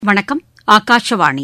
வணக்கம் ஆகாஷவாணி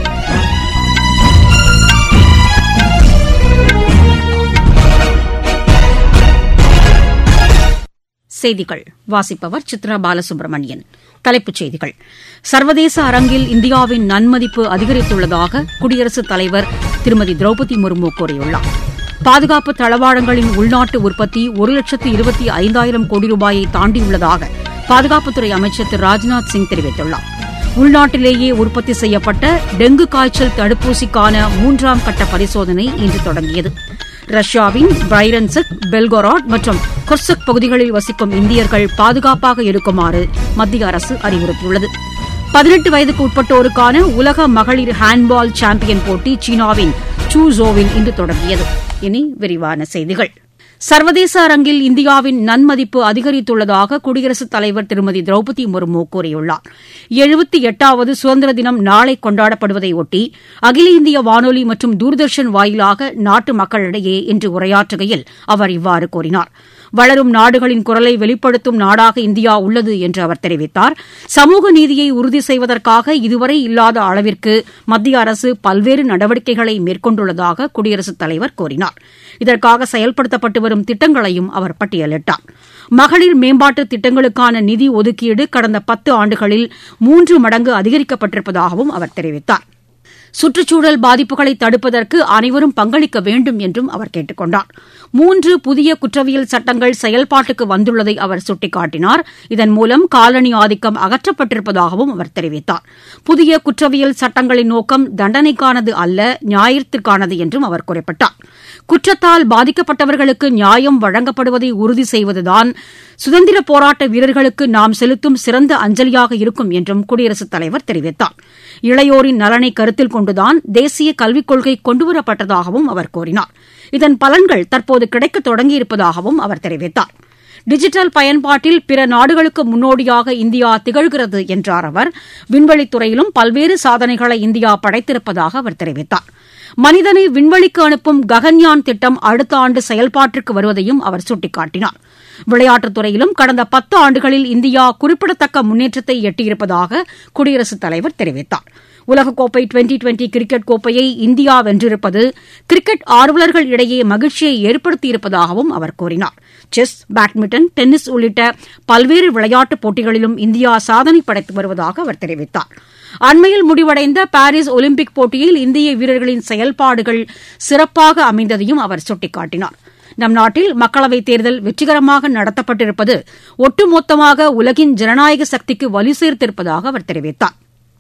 செய்திகள் வாசிப்பவர் சித்ரா பாலசுப்ரமணியன் தலைப்புச் செய்திகள் சர்வதேச அரங்கில் இந்தியாவின் நன்மதிப்பு அதிகரித்துள்ளதாக குடியரசுத் தலைவர் திருமதி திரௌபதி முர்மு கூறியுள்ளார் பாதுகாப்பு தளவாடங்களின் உள்நாட்டு உற்பத்தி ஒரு லட்சத்து இருபத்தி ஐந்தாயிரம் கோடி ரூபாயை தாண்டியுள்ளதாக பாதுகாப்புத்துறை அமைச்சர் திரு ராஜ்நாத் சிங் தெரிவித்துள்ளார் உள்நாட்டிலேயே உற்பத்தி செய்யப்பட்ட டெங்கு காய்ச்சல் தடுப்பூசிக்கான மூன்றாம் கட்ட பரிசோதனை இன்று தொடங்கியது ரஷ்யாவின் பைரன்சக் பெல்கோராட் மற்றும் கொர்சக் பகுதிகளில் வசிக்கும் இந்தியர்கள் பாதுகாப்பாக இருக்குமாறு மத்திய அரசு அறிவுறுத்தியுள்ளது பதினெட்டு வயதுக்கு உட்பட்டோருக்கான உலக மகளிர் ஹேண்ட்பால் சாம்பியன் போட்டி சீனாவின் சூசோவில் இன்று தொடங்கியது இனி விரிவான செய்திகள் சர்வதேச அரங்கில் இந்தியாவின் நன்மதிப்பு அதிகரித்துள்ளதாக குடியரசுத் தலைவர் திருமதி திரௌபதி முர்மு கூறியுள்ளார் எழுபத்தி எட்டாவது சுதந்திர தினம் நாளை கொண்டாடப்படுவதையொட்டி அகில இந்திய வானொலி மற்றும் தூர்தர்ஷன் வாயிலாக நாட்டு மக்களிடையே இன்று உரையாற்றுகையில் அவர் இவ்வாறு கூறினார் வளரும் நாடுகளின் குரலை வெளிப்படுத்தும் நாடாக இந்தியா உள்ளது என்று அவர் தெரிவித்தார் சமூக நீதியை உறுதி செய்வதற்காக இதுவரை இல்லாத அளவிற்கு மத்திய அரசு பல்வேறு நடவடிக்கைகளை மேற்கொண்டுள்ளதாக குடியரசுத் தலைவர் கூறினார் இதற்காக செயல்படுத்தப்பட்டு வரும் திட்டங்களையும் அவர் பட்டியலிட்டார் மகளிர் மேம்பாட்டு திட்டங்களுக்கான நிதி ஒதுக்கீடு கடந்த பத்து ஆண்டுகளில் மூன்று மடங்கு அதிகரிக்கப்பட்டிருப்பதாகவும் அவர் தெரிவித்தார் சுற்றுச்சூழல் பாதிப்புகளை தடுப்பதற்கு அனைவரும் பங்களிக்க வேண்டும் என்றும் அவர் கேட்டுக் கொண்டார் மூன்று புதிய குற்றவியல் சட்டங்கள் செயல்பாட்டுக்கு வந்துள்ளதை அவர் சுட்டிக்காட்டினார் இதன் மூலம் காலனி ஆதிக்கம் அகற்றப்பட்டிருப்பதாகவும் அவர் தெரிவித்தார் புதிய குற்றவியல் சட்டங்களின் நோக்கம் தண்டனைக்கானது அல்ல நியாயத்திற்கானது என்றும் அவர் குறிப்பிட்டார் குற்றத்தால் பாதிக்கப்பட்டவர்களுக்கு நியாயம் வழங்கப்படுவதை உறுதி செய்வதுதான் சுதந்திர போராட்ட வீரர்களுக்கு நாம் செலுத்தும் சிறந்த அஞ்சலியாக இருக்கும் என்றும் குடியரசுத் தலைவர் தெரிவித்தார் இளையோரின் நலனை கருத்தில் கொண்டுதான் தேசிய கல்விக் கொள்கை கொண்டுவரப்பட்டதாகவும் அவர் கூறினார் இதன் பலன்கள் தற்போது கிடைக்க தொடங்கியிருப்பதாகவும் அவர் தெரிவித்தார் டிஜிட்டல் பயன்பாட்டில் பிற நாடுகளுக்கு முன்னோடியாக இந்தியா திகழ்கிறது என்றார் அவர் விண்வெளித்துறையிலும் பல்வேறு சாதனைகளை இந்தியா படைத்திருப்பதாக அவர் தெரிவித்தார் மனிதனை விண்வெளிக்கு அனுப்பும் ககன்யான் திட்டம் அடுத்த ஆண்டு செயல்பாட்டிற்கு வருவதையும் அவர் சுட்டிக்காட்டினார் விளையாட்டுத் துறையிலும் கடந்த பத்து ஆண்டுகளில் இந்தியா குறிப்பிடத்தக்க முன்னேற்றத்தை எட்டியிருப்பதாக குடியரசுத் தலைவர் தெரிவித்தார் உலகக்கோப்பை டுவெண்டி டுவெண்டி கிரிக்கெட் கோப்பையை இந்தியா வென்றிருப்பது கிரிக்கெட் ஆர்வலர்கள் இடையே மகிழ்ச்சியை ஏற்படுத்தியிருப்பதாகவும் அவர் கூறினார் செஸ் பேட்மிண்டன் டென்னிஸ் உள்ளிட்ட பல்வேறு விளையாட்டுப் போட்டிகளிலும் இந்தியா சாதனை படைத்து வருவதாக அவர் தெரிவித்தார் அண்மையில் முடிவடைந்த பாரிஸ் ஒலிம்பிக் போட்டியில் இந்திய வீரர்களின் செயல்பாடுகள் சிறப்பாக அமைந்ததையும் அவர் சுட்டிக்காட்டினார் நம் நாட்டில் மக்களவைத் தேர்தல் வெற்றிகரமாக நடத்தப்பட்டிருப்பது ஒட்டுமொத்தமாக உலகின் ஜனநாயக சக்திக்கு வலு சேர்த்திருப்பதாக அவர் தெரிவித்தார்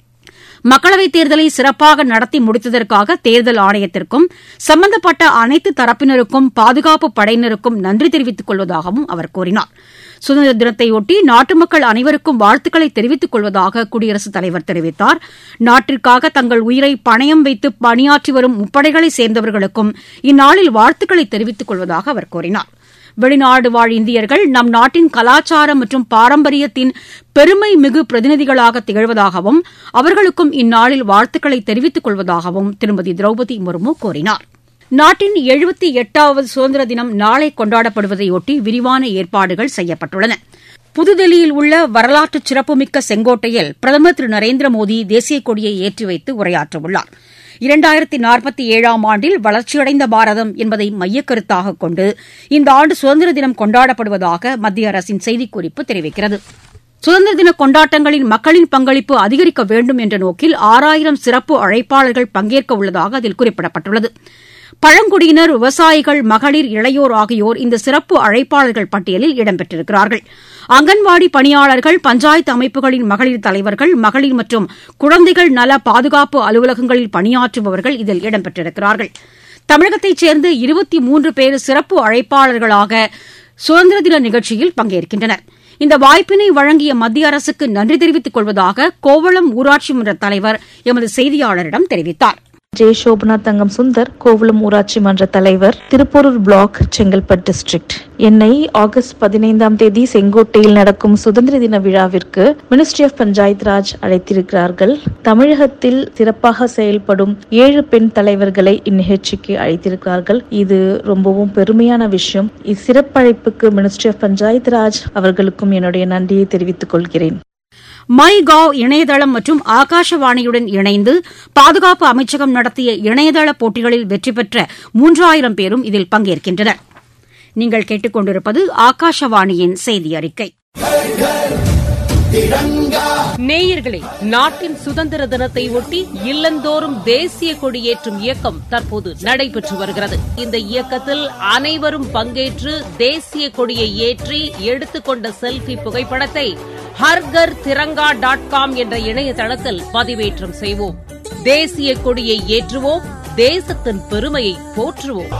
மக்களவைத் தேர்தலை சிறப்பாக நடத்தி முடித்ததற்காக தேர்தல் ஆணையத்திற்கும் சம்பந்தப்பட்ட அனைத்து தரப்பினருக்கும் பாதுகாப்பு படையினருக்கும் நன்றி தெரிவித்துக் கொள்வதாகவும் அவர் கூறினார் சுதந்திர தினத்தையொட்டி நாட்டு மக்கள் அனைவருக்கும் வாழ்த்துக்களை தெரிவித்துக் கொள்வதாக குடியரசுத் தலைவர் தெரிவித்தார் நாட்டிற்காக தங்கள் உயிரை பணயம் வைத்து பணியாற்றி வரும் முப்படைகளைச் சேர்ந்தவர்களுக்கும் இந்நாளில் வாழ்த்துக்களை தெரிவித்துக் கொள்வதாக அவர் கூறினார் வெளிநாடு வாழ் இந்தியர்கள் நம் நாட்டின் கலாச்சாரம் மற்றும் பாரம்பரியத்தின் பெருமை மிகு பிரதிநிதிகளாக திகழ்வதாகவும் அவர்களுக்கும் இந்நாளில் வாழ்த்துக்களை தெரிவித்துக் கொள்வதாகவும் திருமதி திரௌபதி முர்மு கூறினார் நாட்டின் எழுபத்தி எட்டாவது சுதந்திர தினம் நாளை கொண்டாடப்படுவதையொட்டி விரிவான ஏற்பாடுகள் செய்யப்பட்டுள்ளன புதுதில்லியில் உள்ள வரலாற்று சிறப்புமிக்க செங்கோட்டையில் பிரதமர் திரு நரேந்திர மோடி தேசிய கொடியை ஏற்றி வைத்து உரையாற்றவுள்ளார் இரண்டாயிரத்தி நாற்பத்தி ஏழாம் ஆண்டில் வளர்ச்சியடைந்த பாரதம் என்பதை மையக்கருத்தாக கொண்டு இந்த ஆண்டு சுதந்திர தினம் கொண்டாடப்படுவதாக மத்திய அரசின் செய்திக்குறிப்பு தெரிவிக்கிறது சுதந்திர தின கொண்டாட்டங்களில் மக்களின் பங்களிப்பு அதிகரிக்க வேண்டும் என்ற நோக்கில் ஆறாயிரம் சிறப்பு அழைப்பாளர்கள் பங்கேற்க உள்ளதாக அதில் குறிப்பிடப்பட்டுள்ளது பழங்குடியினர் விவசாயிகள் மகளிர் இளையோர் ஆகியோர் இந்த சிறப்பு அழைப்பாளர்கள் பட்டியலில் இடம்பெற்றிருக்கிறார்கள் அங்கன்வாடி பணியாளர்கள் பஞ்சாயத்து அமைப்புகளின் மகளிர் தலைவர்கள் மகளிர் மற்றும் குழந்தைகள் நல பாதுகாப்பு அலுவலகங்களில் பணியாற்றுபவர்கள் இதில் இடம்பெற்றிருக்கிறார்கள் தமிழகத்தைச் சேர்ந்த இருபத்தி மூன்று பேர் சிறப்பு அழைப்பாளர்களாக சுதந்திர தின நிகழ்ச்சியில் பங்கேற்கின்றனர் இந்த வாய்ப்பினை வழங்கிய மத்திய அரசுக்கு நன்றி தெரிவித்துக் கொள்வதாக கோவளம் ஊராட்சி மன்ற தலைவர் எமது செய்தியாளரிடம் தெரிவித்தார் ஜே சோபனா தங்கம் சுந்தர் கோவளம் ஊராட்சி மன்ற தலைவர் திருப்போரூர் பிளாக் செங்கல்பட் டிஸ்ட்ரிக்ட் என்னை ஆகஸ்ட் பதினைந்தாம் தேதி செங்கோட்டையில் நடக்கும் சுதந்திர தின விழாவிற்கு மினிஸ்ட்ரி ஆஃப் பஞ்சாயத் ராஜ் அழைத்திருக்கிறார்கள் தமிழகத்தில் சிறப்பாக செயல்படும் ஏழு பெண் தலைவர்களை இந்நிகழ்ச்சிக்கு அழைத்திருக்கிறார்கள் இது ரொம்பவும் பெருமையான விஷயம் இச்சிறப்பழைப்புக்கு மினிஸ்ட்ரி ஆஃப் பஞ்சாயத் ராஜ் அவர்களுக்கும் என்னுடைய நன்றியை தெரிவித்துக் கொள்கிறேன் மை காவ் இணையதளம் மற்றும் ஆகாஷவாணியுடன் இணைந்து பாதுகாப்பு அமைச்சகம் நடத்திய இணையதள போட்டிகளில் வெற்றி பெற்ற மூன்றாயிரம் பேரும் இதில் பங்கேற்கின்றனர் நீங்கள் கேட்டுக்கொண்டிருப்பது ஆகாஷவாணியின் செய்தி அறிக்கை நேயர்களே நாட்டின் சுதந்திர தினத்தை ஒட்டி இல்லந்தோறும் தேசிய கொடியேற்றும் இயக்கம் தற்போது நடைபெற்று வருகிறது இந்த இயக்கத்தில் அனைவரும் பங்கேற்று தேசிய கொடியை ஏற்றி எடுத்துக்கொண்ட செல்பி புகைப்படத்தை ஹர்கர் திரங்கா டாட் காம் என்ற இணையதளத்தில் பதிவேற்றம் செய்வோம் தேசிய கொடியை ஏற்றுவோம் தேசத்தின் பெருமையை போற்றுவோம்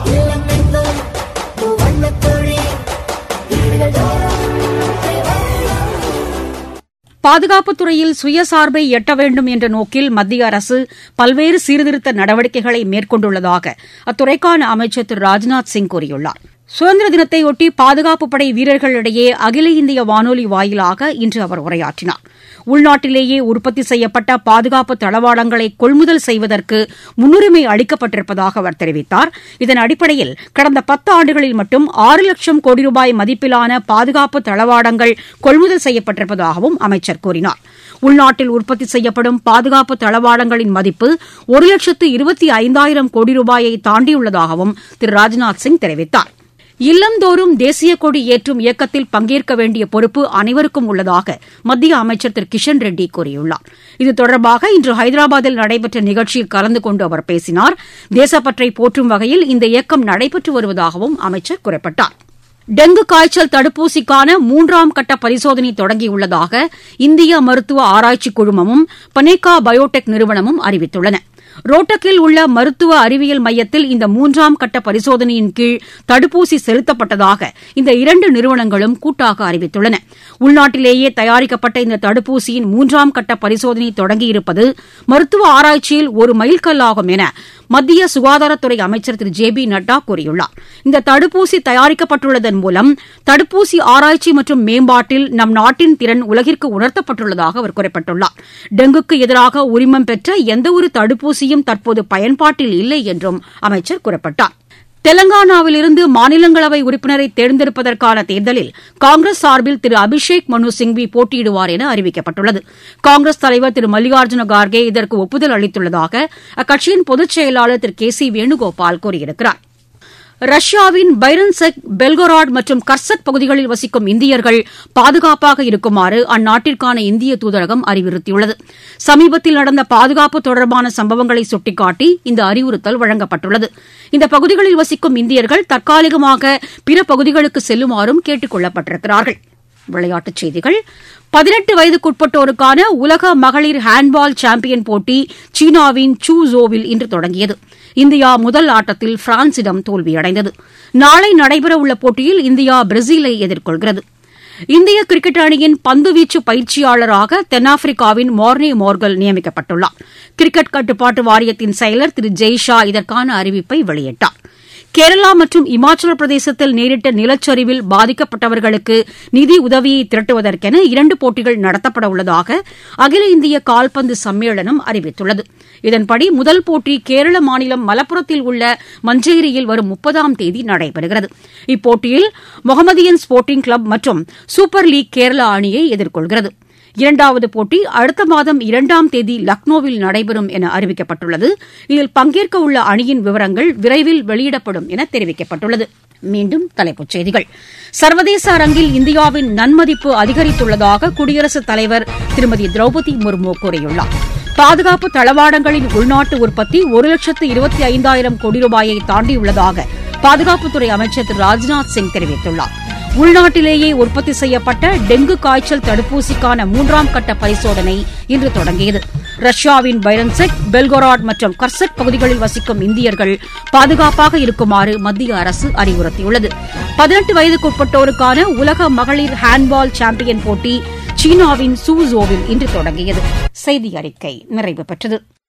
பாதுகாப்புத் துறையில் சுயசார்பை எட்ட வேண்டும் என்ற நோக்கில் மத்திய அரசு பல்வேறு சீர்திருத்த நடவடிக்கைகளை மேற்கொண்டுள்ளதாக அத்துறைக்கான அமைச்சர் திரு ராஜ்நாத் சிங் கூறியுள்ளார் சுதந்திர தினத்தையொட்டி பாதுகாப்புப் படை வீரர்களிடையே அகில இந்திய வானொலி வாயிலாக இன்று அவர் உரையாற்றினார் உள்நாட்டிலேயே உற்பத்தி செய்யப்பட்ட பாதுகாப்பு தளவாடங்களை கொள்முதல் செய்வதற்கு முன்னுரிமை அளிக்கப்பட்டிருப்பதாக அவர் தெரிவித்தார் இதன் அடிப்படையில் கடந்த பத்து ஆண்டுகளில் மட்டும் ஆறு லட்சம் கோடி ரூபாய் மதிப்பிலான பாதுகாப்பு தளவாடங்கள் கொள்முதல் செய்யப்பட்டிருப்பதாகவும் அமைச்சர் கூறினார் உள்நாட்டில் உற்பத்தி செய்யப்படும் பாதுகாப்பு தளவாடங்களின் மதிப்பு ஒரு லட்சத்து இருபத்தி ஐந்தாயிரம் கோடி ரூபாயை தாண்டியுள்ளதாகவும் திரு ராஜ்நாத் சிங் தெரிவித்தார் இல்லந்தோறும் தேசிய கொடி ஏற்றும் இயக்கத்தில் பங்கேற்க வேண்டிய பொறுப்பு அனைவருக்கும் உள்ளதாக மத்திய அமைச்சர் திரு கிஷன் ரெட்டி கூறியுள்ளார் இது தொடர்பாக இன்று ஹைதராபாத்தில் நடைபெற்ற நிகழ்ச்சியில் கலந்து கொண்டு அவர் பேசினார் தேசப்பற்றை போற்றும் வகையில் இந்த இயக்கம் நடைபெற்று வருவதாகவும் அமைச்சர் குறிப்பிட்டார் டெங்கு காய்ச்சல் தடுப்பூசிக்கான மூன்றாம் கட்ட பரிசோதனை தொடங்கியுள்ளதாக இந்திய மருத்துவ ஆராய்ச்சி குழுமமும் பனேகா பயோடெக் நிறுவனமும் அறிவித்துள்ளன ரோட்டக்கில் உள்ள மருத்துவ அறிவியல் மையத்தில் இந்த மூன்றாம் கட்ட பரிசோதனையின் கீழ் தடுப்பூசி செலுத்தப்பட்டதாக இந்த இரண்டு நிறுவனங்களும் கூட்டாக அறிவித்துள்ளன உள்நாட்டிலேயே தயாரிக்கப்பட்ட இந்த தடுப்பூசியின் மூன்றாம் கட்ட பரிசோதனை தொடங்கியிருப்பது மருத்துவ ஆராய்ச்சியில் ஒரு மைல்கல்லாகும் என மத்திய சுகாதாரத்துறை அமைச்சர் திரு ஜே பி நட்டா கூறியுள்ளார் இந்த தடுப்பூசி தயாரிக்கப்பட்டுள்ளதன் மூலம் தடுப்பூசி ஆராய்ச்சி மற்றும் மேம்பாட்டில் நம் நாட்டின் திறன் உலகிற்கு உணர்த்தப்பட்டுள்ளதாக அவர் குறிப்பிட்டுள்ளார் டெங்குக்கு எதிராக உரிமம் பெற்ற எந்தவொரு தடுப்பூசியும் தற்போது பயன்பாட்டில் இல்லை என்றும் அமைச்சர் குறிப்பிட்டார் தெலங்கானாவிலிருந்து மாநிலங்களவை உறுப்பினரை தேர்ந்தெடுப்பதற்கான தேர்தலில் காங்கிரஸ் சார்பில் திரு அபிஷேக் மனு சிங்வி போட்டியிடுவார் என அறிவிக்கப்பட்டுள்ளது காங்கிரஸ் தலைவர் திரு மல்லிகார்ஜுன கார்கே இதற்கு ஒப்புதல் அளித்துள்ளதாக அக்கட்சியின் பொதுச் செயலாளர் திரு கே சி வேணுகோபால் கூறியிருக்கிறார் ரஷ்யாவின் பைரன்செக் பெல்கோராட் மற்றும் கர்சக் பகுதிகளில் வசிக்கும் இந்தியர்கள் பாதுகாப்பாக இருக்குமாறு அந்நாட்டிற்கான இந்திய தூதரகம் அறிவுறுத்தியுள்ளது சமீபத்தில் நடந்த பாதுகாப்பு தொடர்பான சம்பவங்களை சுட்டிக்காட்டி இந்த அறிவுறுத்தல் வழங்கப்பட்டுள்ளது இந்த பகுதிகளில் வசிக்கும் இந்தியர்கள் தற்காலிகமாக பிற பகுதிகளுக்கு செல்லுமாறும் கேட்டுக் கொள்ளப்பட்டிருக்கிறார்கள் விளையாட்டுச் செய்திகள் பதினெட்டு வயதுக்குட்பட்டோருக்கான உலக மகளிர் ஹேண்ட்பால் சாம்பியன் போட்டி சீனாவின் சூசோவில் இன்று தொடங்கியது இந்தியா முதல் ஆட்டத்தில் பிரான்சிடம் தோல்வியடைந்தது நாளை நடைபெறவுள்ள போட்டியில் இந்தியா பிரேசிலை எதிர்கொள்கிறது இந்திய கிரிக்கெட் அணியின் பந்துவீச்சு பயிற்சியாளராக தென்னாப்பிரிக்காவின் மார்னே மோர்கல் நியமிக்கப்பட்டுள்ளார் கிரிக்கெட் கட்டுப்பாட்டு வாரியத்தின் செயலர் திரு ஜெய்ஷா இதற்கான அறிவிப்பை வெளியிட்டார் கேரளா மற்றும் இமாச்சல பிரதேசத்தில் நேரிட்ட நிலச்சரிவில் பாதிக்கப்பட்டவர்களுக்கு நிதி உதவியை திரட்டுவதற்கென இரண்டு போட்டிகள் நடத்தப்பட உள்ளதாக அகில இந்திய கால்பந்து சம்மேளனம் அறிவித்துள்ளது இதன்படி முதல் போட்டி கேரள மாநிலம் மலப்புரத்தில் உள்ள மஞ்சேரியில் வரும் முப்பதாம் தேதி நடைபெறுகிறது இப்போட்டியில் மொஹமதியன் ஸ்போர்ட்டிங் கிளப் மற்றும் சூப்பர் லீக் கேரளா அணியை எதிர்கொள்கிறது இரண்டாவது போட்டி அடுத்த மாதம் இரண்டாம் தேதி லக்னோவில் நடைபெறும் என அறிவிக்கப்பட்டுள்ளது இதில் பங்கேற்க உள்ள அணியின் விவரங்கள் விரைவில் வெளியிடப்படும் என தெரிவிக்கப்பட்டுள்ளது மீண்டும் தலைப்புச் செய்திகள் சர்வதேச அரங்கில் இந்தியாவின் நன்மதிப்பு அதிகரித்துள்ளதாக குடியரசுத் தலைவர் திருமதி திரௌபதி முர்மு கூறியுள்ளார் பாதுகாப்பு தளவாடங்களின் உள்நாட்டு உற்பத்தி ஒரு லட்சத்து இருபத்தி ஐந்தாயிரம் கோடி ரூபாயை தாண்டியுள்ளதாக பாதுகாப்புத்துறை அமைச்சர் திரு ராஜ்நாத் சிங் தெரிவித்துள்ளார் உள்நாட்டிலேயே உற்பத்தி செய்யப்பட்ட டெங்கு காய்ச்சல் தடுப்பூசிக்கான மூன்றாம் கட்ட பரிசோதனை இன்று தொடங்கியது ரஷ்யாவின் பைரன்செக் பெல்கோராட் மற்றும் கர்சக் பகுதிகளில் வசிக்கும் இந்தியர்கள் பாதுகாப்பாக இருக்குமாறு மத்திய அரசு அறிவுறுத்தியுள்ளது பதினெட்டு வயதுக்குட்பட்டோருக்கான உலக மகளிர் ஹேண்ட்பால் சாம்பியன் போட்டி சீனாவின் சூசோவில் இன்று தொடங்கியது செய்தி அறிக்கை நிறைவு பெற்றது